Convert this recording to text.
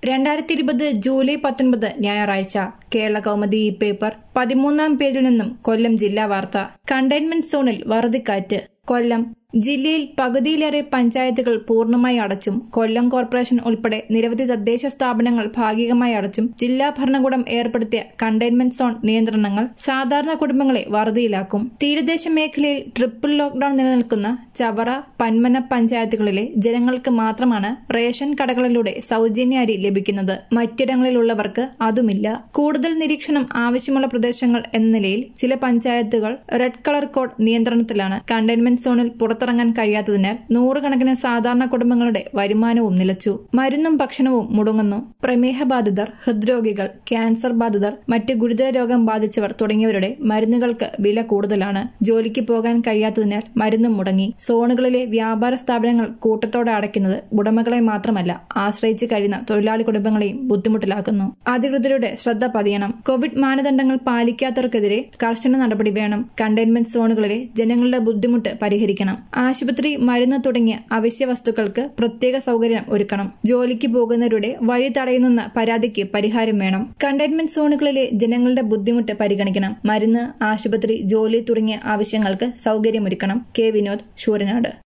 രണ്ടായിരത്തി ഇരുപത് ജൂലൈ പത്തൊൻപത് ഞായറാഴ്ച കേരള കൗമുദി ഈ പേപ്പർ പതിമൂന്നാം പേജിൽ നിന്നും കൊല്ലം ജില്ലാ വാർത്ത കണ്ടെയ്ൻമെന്റ് സോണിൽ വറുതിക്കാറ്റ് കൊല്ലം ജില്ലയിൽ പകുതിയിലേറെ പഞ്ചായത്തുകൾ പൂർണ്ണമായി അടച്ചും കൊല്ലം കോർപ്പറേഷൻ ഉൾപ്പെടെ നിരവധി തദ്ദേശ സ്ഥാപനങ്ങൾ ഭാഗികമായി അടച്ചും ജില്ലാ ഭരണകൂടം ഏർപ്പെടുത്തിയ കണ്ടെയ്ൻമെന്റ് സോൺ നിയന്ത്രണങ്ങൾ സാധാരണ കുടുംബങ്ങളെ വറുതിയിലാക്കും തീരദേശ മേഖലയിൽ ട്രിപ്പിൾ ലോക്ഡൌൺ നിലനിൽക്കുന്ന ചവറ പന്മന പഞ്ചായത്തുകളിലെ ജനങ്ങൾക്ക് മാത്രമാണ് റേഷൻ കടകളിലൂടെ സൗജന്യ അരി ലഭിക്കുന്നത് മറ്റിടങ്ങളിലുള്ളവർക്ക് അതുമില്ല കൂടുതൽ നിരീക്ഷണം ആവശ്യമുള്ള പ്രദേശങ്ങൾ എന്ന നിലയിൽ ചില പഞ്ചായത്തുകൾ റെഡ് കളർ കോഡ് നിയന്ത്രണത്തിലാണ് കണ്ടെയ്ൻമെന്റ് സോണിൽ പുറത്തിറങ്ങാൻ കഴിയാത്തതിനാൽ നൂറുകണക്കിന് സാധാരണ കുടുംബങ്ങളുടെ വരുമാനവും നിലച്ചു മരുന്നും ഭക്ഷണവും മുടങ്ങുന്നു പ്രമേഹ ബാധിതർ ഹൃദ്രോഗികൾ ക്യാൻസർ ബാധിതർ മറ്റ് ഗുരുതര രോഗം ബാധിച്ചവർ തുടങ്ങിയവരുടെ മരുന്നുകൾക്ക് വില കൂടുതലാണ് ജോലിക്ക് പോകാൻ കഴിയാത്തതിനാൽ മരുന്നും മുടങ്ങി സോണുകളിലെ വ്യാപാര സ്ഥാപനങ്ങൾ കൂട്ടത്തോടെ അടയ്ക്കുന്നത് ഉടമകളെ മാത്രമല്ല ആശ്രയിച്ച് കഴിയുന്ന തൊഴിലാളി കുടുംബങ്ങളെയും ബുദ്ധിമുട്ടിലാക്കുന്നു അധികൃതരുടെ ശ്രദ്ധ പതിയണം കോവിഡ് മാനദണ്ഡങ്ങൾ പാലിക്കാത്തവർക്കെതിരെ കർശന നടപടി വേണം കണ്ടെയ്ൻമെന്റ് സോണുകളിലെ ജനങ്ങളുടെ ബുദ്ധിമുട്ട് പരിഹരിക്കണം ആശുപത്രി മരുന്ന് തുടങ്ങിയ അവശ്യ വസ്തുക്കൾക്ക് പ്രത്യേക സൗകര്യം ഒരുക്കണം ജോലിക്ക് പോകുന്നവരുടെ വഴി തടയുന്നെന്ന പരാതിക്ക് പരിഹാരം വേണം കണ്ടെയ്ൻമെന്റ് സോണുകളിലെ ജനങ്ങളുടെ ബുദ്ധിമുട്ട് പരിഗണിക്കണം മരുന്ന് ആശുപത്രി ജോലി തുടങ്ങിയ ആവശ്യങ്ങൾക്ക് സൗകര്യമൊരുക്കണം കെ വിനോദ് ശൂരനാട്